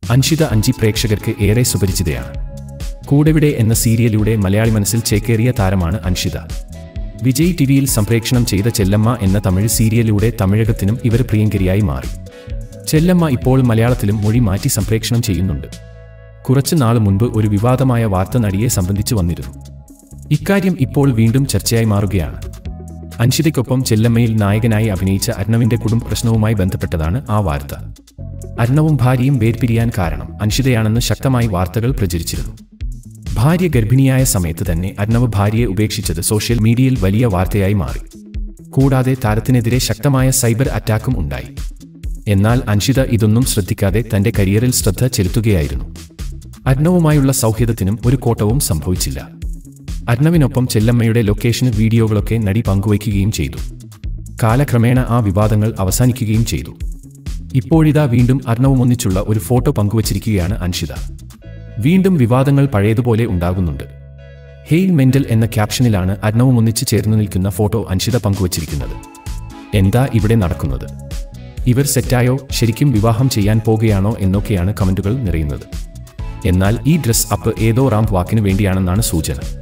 അൻഷിത അഞ്ചി പ്രേക്ഷകർക്ക് ഏറെ സുപരിചിതയാണ് കൂടെവിടെ എന്ന സീരിയലിലൂടെ മലയാളി മനസ്സിൽ ചേക്കേറിയ താരമാണ് അൻഷിത വിജയ് ടിവിയിൽ സംപ്രേക്ഷണം ചെയ്ത ചെല്ലമ്മ എന്ന തമിഴ് സീരിയലിലൂടെ തമിഴകത്തിനും ഇവർ പ്രിയങ്കരിയായി മാറി ചെല്ലമ്മ ഇപ്പോൾ മലയാളത്തിലും മൊഴി മാറ്റി സംപ്രേക്ഷണം ചെയ്യുന്നുണ്ട് കുറച്ചു നാൾ മുൻപ് ഒരു വിവാദമായ വാർത്ത നടിയെ സംബന്ധിച്ചു വന്നിരുന്നു ഇക്കാര്യം ഇപ്പോൾ വീണ്ടും ചർച്ചയായി മാറുകയാണ് അൻഷിതയ്ക്കൊപ്പം ചെല്ലമ്മയിൽ നായകനായി അഭിനയിച്ച അർണവിന്റെ കുടുംബ പ്രശ്നവുമായി ബന്ധപ്പെട്ടതാണ് ആ വാർത്ത അർണവും ഭാര്യയും വേർപിരിയാൻ കാരണം അൻഷിതയാണെന്ന് ശക്തമായി വാർത്തകൾ പ്രചരിച്ചിരുന്നു ഭാര്യ ഗർഭിണിയായ സമയത്ത് തന്നെ അർണവ് ഭാര്യയെ ഉപേക്ഷിച്ചത് സോഷ്യൽ മീഡിയയിൽ വലിയ വാർത്തയായി മാറി കൂടാതെ താരത്തിനെതിരെ ശക്തമായ സൈബർ അറ്റാക്കും ഉണ്ടായി എന്നാൽ അൻഷിത ഇതൊന്നും ശ്രദ്ധിക്കാതെ തന്റെ കരിയറിൽ ശ്രദ്ധ ചെലുത്തുകയായിരുന്നു അർണവുമായുള്ള സൗഹൃദത്തിനും ഒരു കോട്ടവും സംഭവിച്ചില്ല അർണവിനൊപ്പം ചെല്ലമ്മയുടെ ലൊക്കേഷൻ വീഡിയോകളൊക്കെ നടി പങ്കുവയ്ക്കുകയും ചെയ്തു കാലക്രമേണ ആ വിവാദങ്ങൾ അവസാനിക്കുകയും ചെയ്തു ഇപ്പോഴിതാ വീണ്ടും അർണവും ഒന്നിച്ചുള്ള ഒരു ഫോട്ടോ പങ്കുവച്ചിരിക്കുകയാണ് അൻഷിത വീണ്ടും വിവാദങ്ങൾ പഴയതുപോലെ ഉണ്ടാകുന്നുണ്ട് ഹെയ് മെന്റൽ എന്ന ക്യാപ്ഷനിലാണ് അർണവും ഒന്നിച്ച് ചേർന്ന് നിൽക്കുന്ന ഫോട്ടോ അൻഷിത പങ്കുവച്ചിരിക്കുന്നത് എന്താ ഇവിടെ നടക്കുന്നത് ഇവർ സെറ്റായോ ശരിക്കും വിവാഹം ചെയ്യാൻ പോകുകയാണോ എന്നൊക്കെയാണ് കമന്റുകൾ നിറയുന്നത് എന്നാൽ ഈ ഡ്രസ് അപ്പ് ഏതോ റാംപ് വാക്കിന് വേണ്ടിയാണെന്നാണ് സൂചന